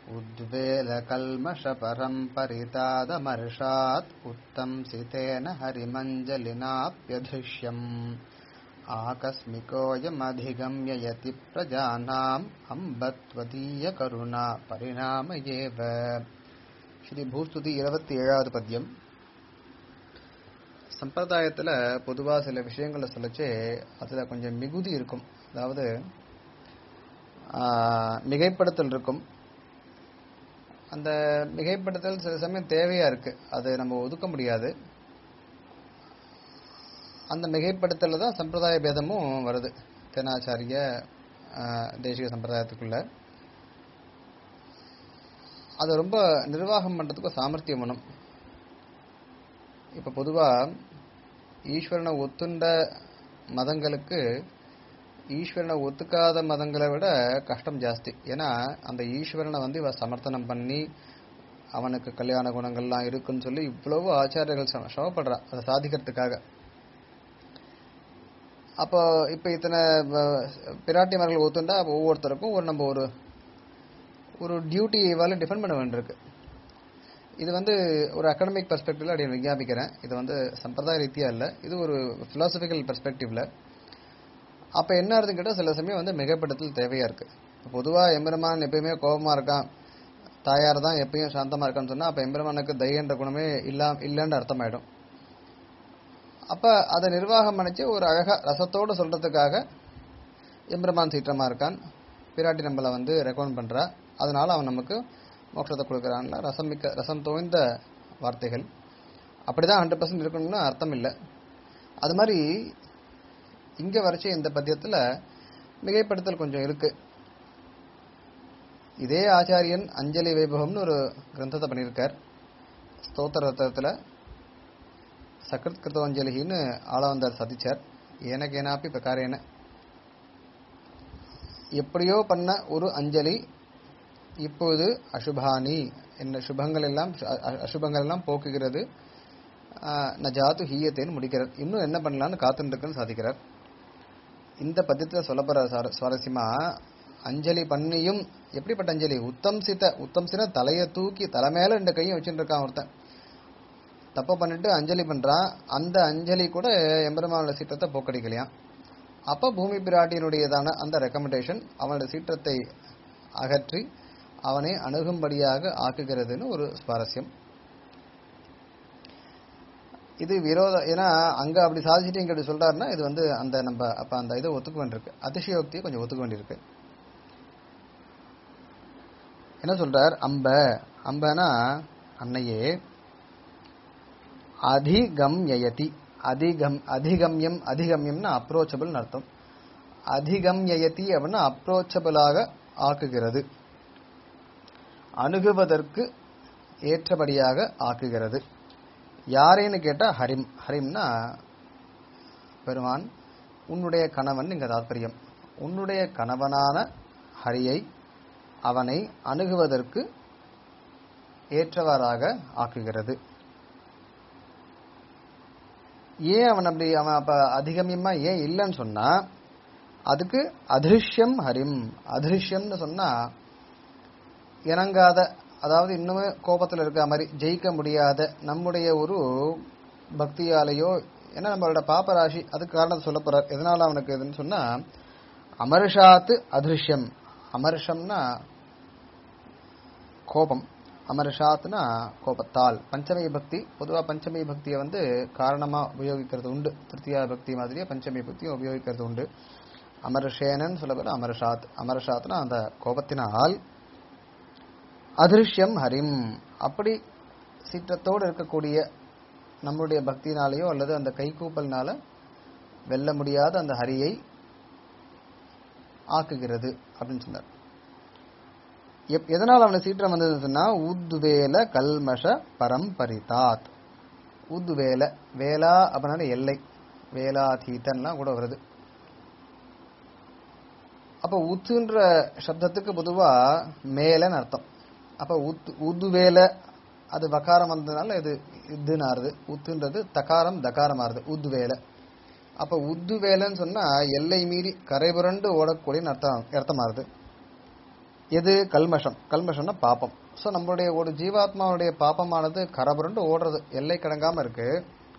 उद्वेलकल्मषपरम् परितादमर्षात् उत्तंसितेन हरिमञ्जलिनाप्यधृश्यम् आकस्मिकोऽयमधिगम्य यति प्रजानाम् अम्बत्वदीयकरुणा परिणाम एव ஸ்ரீ பூஸ்துதி இருபத்தி ஏழாவது பத்தியம் சம்பிரதாயத்தில் பொதுவாக சில விஷயங்களை சொல்லச்சே அதில் கொஞ்சம் மிகுதி இருக்கும் அதாவது ஆஹ், மிகைப்படுத்தல் இருக்கும் அந்த மிகைப்படுத்தல் சில சமயம் தேவையா இருக்கு அது நம்ம ஒதுக்க முடியாது அந்த மிகைப்படுத்தல தான் சம்பிரதாய பேதமும் வருது தெனாச்சாரிய ஆஹ், தேசிக சம்பிரதாயத்துக்குள்ள அதை ரொம்ப நிர்வாகம் பண்றதுக்கு ஒரு சாமர்த்தியம் வேணும் இப்ப பொதுவா ஈஸ்வரனை ஒத்துண்ட மதங்களுக்கு ஈஸ்வரனை ஒத்துக்காத மதங்களை விட கஷ்டம் ஜாஸ்தி ஏன்னா அந்த ஈஸ்வரனை வந்து இவ சமர்த்தனம் பண்ணி அவனுக்கு கல்யாண குணங்கள்லாம் இருக்குன்னு சொல்லி இவ்வளவு ஆச்சாரியர்கள் சிரம- சிரமப்படுறா அதை சாதிக்கிறதுக்காக அப்போ இப்போ இத்தனை வ- பிராட்டிமார்கள் ஒத்துண்டா அப்ப ஒவ்வொருத்தருக்கும் ஒரு நம்ம ஒரு ஒரு டியூட்டி இவால டிஃபெண்ட் பண்ண வேண்டியிருக்கு இது வந்து ஒரு அகடமிக் பெர்ஸ்பெக்டிவ்ல அப்படி விஞ்ஞாபிக்கிறேன் இது வந்து சம்பிரதாய ரீதியா இல்ல இது ஒரு பிலாசபிக்கல் பெர்ஸ்பெக்டிவ்ல அப்ப என்ன ஆகுதுன்னு கேட்டா சில சமயம் வந்து மிகப்படுத்தல் தேவையா இருக்கு பொதுவா எம்பெருமான் எப்பயுமே கோபமா இருக்கான் தாயார் தான் எப்பயும் சாந்தமா இருக்கான்னு சொன்னா அப்ப எம்பெருமானுக்கு தயன்ற குணமே இல்லா இல்லைன்னு அர்த்தமாயிடும் அப்ப அதை நிர்வாகம் பண்ணிச்சு ஒரு அழகா ரசத்தோடு சொல்றதுக்காக எம்பெருமான் சீற்றமா இருக்கான் பிராட்டி நம்மளை வந்து ரெக்கமெண்ட் பண்றா அதனால அவன் நமக்கு மோட்சத்தை கொடுக்கறான்ல ரசம் மிக்க ரசம் தோய்ந்த வார்த்தைகள் அப்படிதான் ஹண்ட்ரட் பர்சன்ட் இருக்கணும்னு அர்த்தம் இல்லை அது மாதிரி இங்க வரைச்ச இந்த பத்தியத்துல மிகைப்படுத்தல் கொஞ்சம் இருக்கு இதே ஆச்சாரியன் அஞ்சலி வைபவம்னு ஒரு கிரந்தத்தை பண்ணியிருக்கார் ஸ்தோத்திர ரத்தத்துல சக்ரத் கிருத்தவஞ்சலின்னு ஆளவந்தார் சதிச்சார் ஏனகேனாப்பி பிரகாரேன எப்படியோ பண்ண ஒரு அஞ்சலி இப்போது அசுபானி என்ன சுபங்கள் எல்லாம் அ- அ- அசுபங்கள் எல்லாம் போக்குகிறது ஆஹ், நஜாத்து ஹீயத்தேன்னு முடிக்கிறார் இன்னும் என்ன பண்ணலாம்னு காத்துருக்குன்னு சாதிக்கிறார் இந்த பத்தியத்தில் சொல்லப்படுற சுவார- சுவாரஸ்யமா அஞ்சலி பண்ணியும் எப்படிப்பட்ட அஞ்சலி உத்தம் சித்த உத்தம் சின தலையை தூக்கி தலை மேல ரெண்டு கையும் வச்சுட்டு இருக்கான் ஒருத்தன் தப்பு பண்ணிட்டு அஞ்சலி பண்றான் அந்த அஞ்சலி கூட எம்பெருமானோட சீற்றத்தை போக்கடிக்கலையாம் அப்ப பூமி பிராட்டியினுடையதான அந்த ரெக்கமெண்டேஷன் அவனோட சீற்றத்தை அகற்றி அவனை அணுகும்படியாக ஆக்குகிறதுன்னு ஒரு சுவாரஸ்யம் இது விரோத ஏன்னா அங்க அப்படி சாதிச்சுட்டு இங்க அப்படி சொல்றாருன்னா இது வந்து அந்த நம்ம அப்ப அந்த இதை ஒத்துக்க வேண்டியிருக்கு அதிசயோக்தியை கொஞ்சம் ஒத்துக்க வேண்டியிருக்கு என்ன சொல்றார் அம்ப அம்பனா அன்னையே அதிகம்யயதி அதிகம் அதிகம்யம் அதிகம்யம்னா அப்ரோச்சபிள்னு அர்த்தம் அதிகம்யயதி அப்படின்னா அப்ரோச்சபிளாக ஆக்குகிறது அணுகுவதற்கு ஏற்றபடியாக ஆக்குகிறது யாரேன்னு கேட்டா ஹரிம் ஹரிம்னா பெருமான் உன்னுடைய கணவன் இங்க தாத்பரியம் உன்னுடைய கணவனான ஹரியை அவனை அணுகுவதற்கு ஏற்றவாறாக ஆக்குகிறது ஏன் அவன் அப்படி அவன் அப்ப அதிகமியமா ஏன் இல்லைன்னு சொன்னா அதுக்கு அதிருஷ்யம் ஹரிம் அதிருஷ்யம்னு சொன்னா இணங்காத அதாவது இன்னுமே கோபத்துல இருக்க மாதிரி ஜெயிக்க முடியாத நம்முடைய ஒரு பக்தியாலேயோ ஏன்னா நம்மளோட பாப்பராசி அதுக்கு காரணத்தை சொல்ல போறார் எதனால அவனுக்கு இதுன்னு சொன்னா அமர்ஷாத்து அதிருஷ்யம் அமர்ஷம்னா கோபம் அமர்ஷாத்னா கோபத்தால் பஞ்சமி பக்தி பொதுவா பஞ்சமி பக்தியை வந்து காரணமா உபயோகிக்கிறது உண்டு திருத்தியா பக்தி மாதிரியே பஞ்சமி பக்தியும் உபயோகிக்கிறது உண்டு அமர்ஷேனன்னு சொல்ல போல அமர்ஷாத் அமர்ஷாத்னா அந்த கோபத்தினால் அதிருஷ்யம் ஹரிம் அப்படி சீற்றத்தோடு இருக்கக்கூடிய நம்முடைய பக்தினாலேயோ அல்லது அந்த கைகூப்பல்னால வெல்ல முடியாத அந்த ஹரியை ஆக்குகிறது அப்படின்னு சொன்னார் எப்- எதனால் அவனை சீற்றம் வந்ததுன்னா உத்வேல கல்மஷ பரம்பரிதாத் உத்வேல வேலா அப்படின்னா எல்லை வேலாதீதன்லாம் கூட வருது அப்ப உத்துன்ற சப்தத்துக்கு பொதுவா மேலன்னு அர்த்தம் அப்ப உத் உத்வேல அது வகாரம் வந்ததுனால இது இதுன்னு ஆறுது உத்துன்றது தகாரம் தகாரம் ஆறுது உத்வேல அப்ப உத்து வேலைன்னு சொன்னா எல்லை மீறி கரை புரண்டு ஓடக்கூடிய அர்த்தம் அர்த்தமாகுது எது கல்மஷம் கல்மஷம்னா பாப்பம் ஸோ நம்மளுடைய ஒரு ஜீவாத்மாவுடைய பாப்பமானது கரபுரண்டு ஓடுறது எல்லை கடங்காம இருக்கு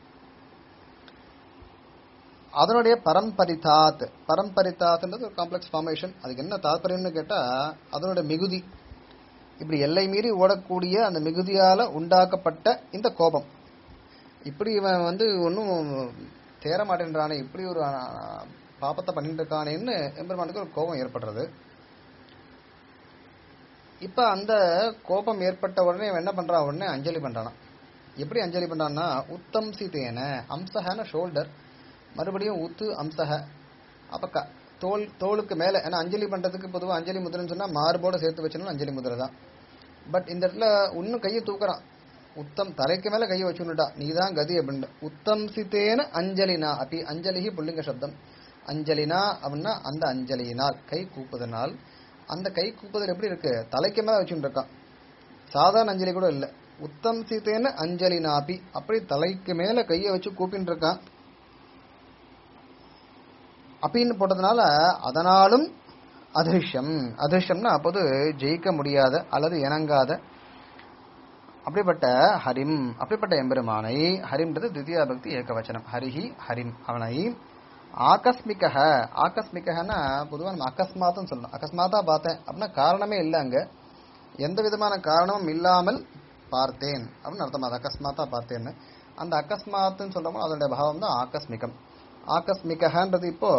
அதனுடைய பரம்பரிதாத் பரம்பரிதாத்ன்றது ஒரு காம்ப்ளெக்ஸ் ஃபார்மேஷன் அதுக்கு என்ன தாற்பயம்னு கேட்டா அதனுடைய மிகுதி இப்படி எல்லை மீறி ஓடக்கூடிய அந்த மிகுதியால உண்டாக்கப்பட்ட இந்த கோபம் இப்படி இவன் வந்து ஒன்றும் தேர மாட்டேன்றானே இப்படி ஒரு ஆ, பாப்பத்தை பண்ணிட்டு இருக்கானேன்னு எம்பெருமானுக்கு ஒரு கோபம் ஏற்படுறது இப்ப அந்த கோபம் ஏற்பட்ட உடனே இவன் என்ன பண்றான் உடனே அஞ்சலி பண்றானா எப்படி அஞ்சலி பண்றான்னா உத்தம் சீதேன அம்சஹன ஷோல்டர் மறுபடியும் உத்து அம்சஹ அப்ப க- தோல் தோலுக்கு மேல ஏன்னா அஞ்சலி பண்றதுக்கு பொதுவா அஞ்சலி முதிரைன்னு சொன்னா மார்போட சேர்த்து வச்சோம்னா அஞ்சலி முதிரை தான் பட் இந்த இடத்துல இன்னும் கையை தூக்குறான் உத்தம் தலைக்கு மேல கையை வச்சுனுட்டா நீதான் கதி அப்படின்னு உத்தம் சித்தேன அஞ்சலினா அப்படி அஞ்சலிஹி புல்லிங்க சப்தம் அஞ்சலினா அப்படின்னா அந்த அஞ்சலியினால் கை கூப்புதனால் அந்த கை கூப்புதல் எப்படி இருக்கு தலைக்கு மேல வச்சுட்டு இருக்கான் சாதாரண அஞ்சலி கூட இல்ல உத்தம் சீதேன அஞ்சலினாபி அப்படி தலைக்கு மேல கையை வச்சு கூப்பின்னு இருக்கான் அப்படின்னு போட்டதுனால அதனாலும் அதிருஷ்யம் அதிருஷ்யம்னா அப்போது ஜெயிக்க முடியாத அல்லது இணங்காத அப்படிப்பட்ட ஹரிம் அப்படிப்பட்ட எம்பெருமானை ஹரிம்ன்றது திவ்யா பக்தி ஏகவச்சனம் ஹரிஹி ஹரிம் அவனை ஆகஸ்மிக ஆகஸ்மிகன்னா பொதுவாக நம்ம அகஸ்மாத்துன்னு சொல்லணும் அகஸ்மாத்தா பார்த்தேன் அப்படின்னா காரணமே இல்லை அங்க எந்த விதமான காரணமும் இல்லாமல் பார்த்தேன் அப்படின்னு அர்த்தம் அது அகஸ்மாத்தா பார்த்தேன்னு அந்த அகஸ்மாத்துன்னு சொல்றோமோ அதோட பாவம் தான் ஆகஸ்மிகம் ஆகஸ்மிகன்றது இப்போ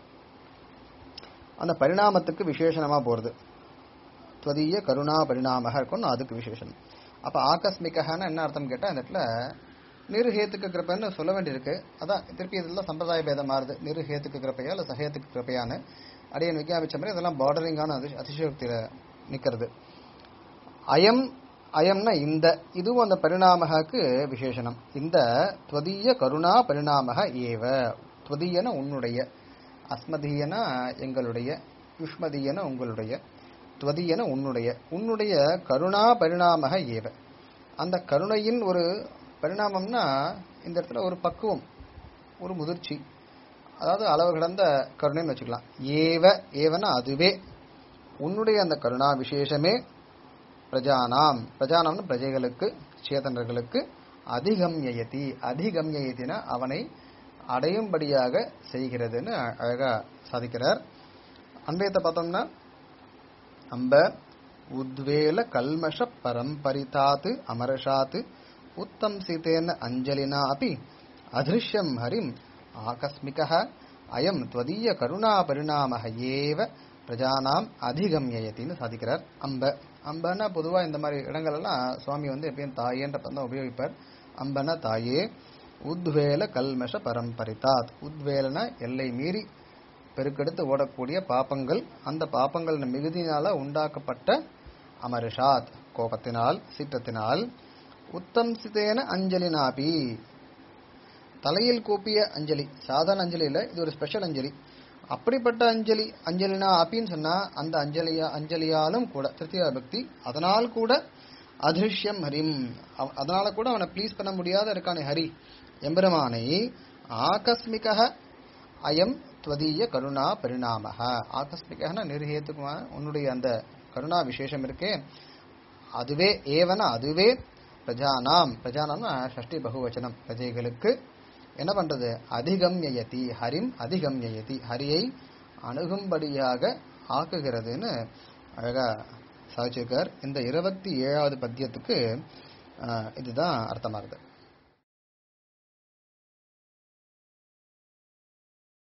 அந்த பரிணாமத்துக்கு விசேஷணமா போறது துவதீய கருணா பரிணாமக இருக்கும்னு அதுக்கு விசேஷம் அப்ப ஆகஸ்மிகன்னு என்ன அர்த்தம் கேட்டா இந்த இடத்துல நிருஹேத்துக்கு கிருப்பைன்னு சொல்ல வேண்டியிருக்கு அதான் திருப்பி இதெல்லாம் சம்பிரதாய பேதம் மாறுது நிருஹேத்துக்கு கிருப்பையா இல்ல சஹேத்துக்கு கிருப்பையான்னு அடியன் விஞ்ஞாபிச்ச மாதிரி இதெல்லாம் பார்டரிங்கான அதிச அதிசயோக்தியில நிக்கிறது அயம் அயம்னா இந்த இதுவும் அந்த பரிணாமகக்கு விசேஷனம் இந்த துவதீய கருணா பரிணாமக ஏவ துவதீயன உன்னுடைய அஸ்மதீயனா எங்களுடைய யுஷ்மதீயன உங்களுடைய துவதீயன உன்னுடைய உன்னுடைய கருணா பரிணாமக ஏவ அந்த கருணையின் ஒரு பரிணாமம்னா இந்த இடத்துல ஒரு பக்குவம் ஒரு முதிர்ச்சி அதாவது அளவு கடந்த கருணைன்னு வச்சுக்கலாம் ஏவ ஏவனா அதுவே உன்னுடைய அந்த கருணா விசேஷமே பிரஜானாம் பிரஜானாம்னு பிரஜைகளுக்கு சேதனர்களுக்கு அதிகம்யயதி அதிகம்யயத்தினா அவனை அடையும்படியாக செய்கிறதுன்னு அழகா சாதிக்கிறார் அன்பயத்தை பார்த்தோம்னா அம்ப உத்வேல கல்மஷ பரம்பரிதாத் அமரஷாத் உத்தம் சீதேன அஞ்சலினா அப்பி அதிருஷ்யம் ஹரிம் ஆகஸ்மிக அயம் त्वदीय கருணா பரிணாமக ஏவ பிரஜானாம் அதிகம்யயத்தின்னு சாதிக்கிறார் அம்ப அம்பன்னா பொதுவா இந்த மாதிரி இடங்கள் எல்லாம் சுவாமி வந்து எப்பயும் தாயேன்ற பதம் தான் உபயோகிப்பார் அம்பனா தாயே உத்வேல கல்மஷ பரம்பரிதாத் உத்வேலன எல்லை மீறி பெருக்கெடுத்து ஓடக்கூடிய பாப்பங்கள் அந்த பாப்பங்கள் மிகுதியினால உண்டாக்கப்பட்ட அமரிஷாத் கோபத்தினால் சீற்றத்தினால் உத்தம் சிதேன அஞ்சலினாபி தலையில் கூப்பிய அஞ்சலி சாதாரண அஞ்சலி இல்ல இது ஒரு ஸ்பெஷல் அஞ்சலி அப்படிப்பட்ட அஞ்சலி அஞ்சலினா அப்பின்னு சொன்னா அந்த அஞ்சலியா அஞ்சலியாலும் கூட திருத்தியா பக்தி அதனால் கூட அதிருஷ்யம் ஹரிம் அவ- அதனால கூட அவனை ப்ளீஸ் பண்ண முடியாத இருக்கானே ஹரி எம்பெருமானை ஆகஸ்மிக அயம் துவதீய கருணா பரிணாமக ஆகஸ்மிகன நிர்ஹேத்துக்குமான உன்னுடைய அந்த கருணா விசேஷம் இருக்கே அதுவே ஏவன அதுவே பிரஜானாம் பிரஜானாம்னா ஷஷ்டி பகுவச்சனம் பிரஜைகளுக்கு என்ன பண்றது அதிகம்யயதி ஹரிம் அதிகம்யயதி ஹரியை அணுகும்படியாக ஆக்குகிறதுன்னு அழகா சாதிச்சிருக்கார் இந்த இருபத்தி ஏழாவது பத்தியத்துக்கு ஆஹ், இதுதான் அர்த்தமாகுது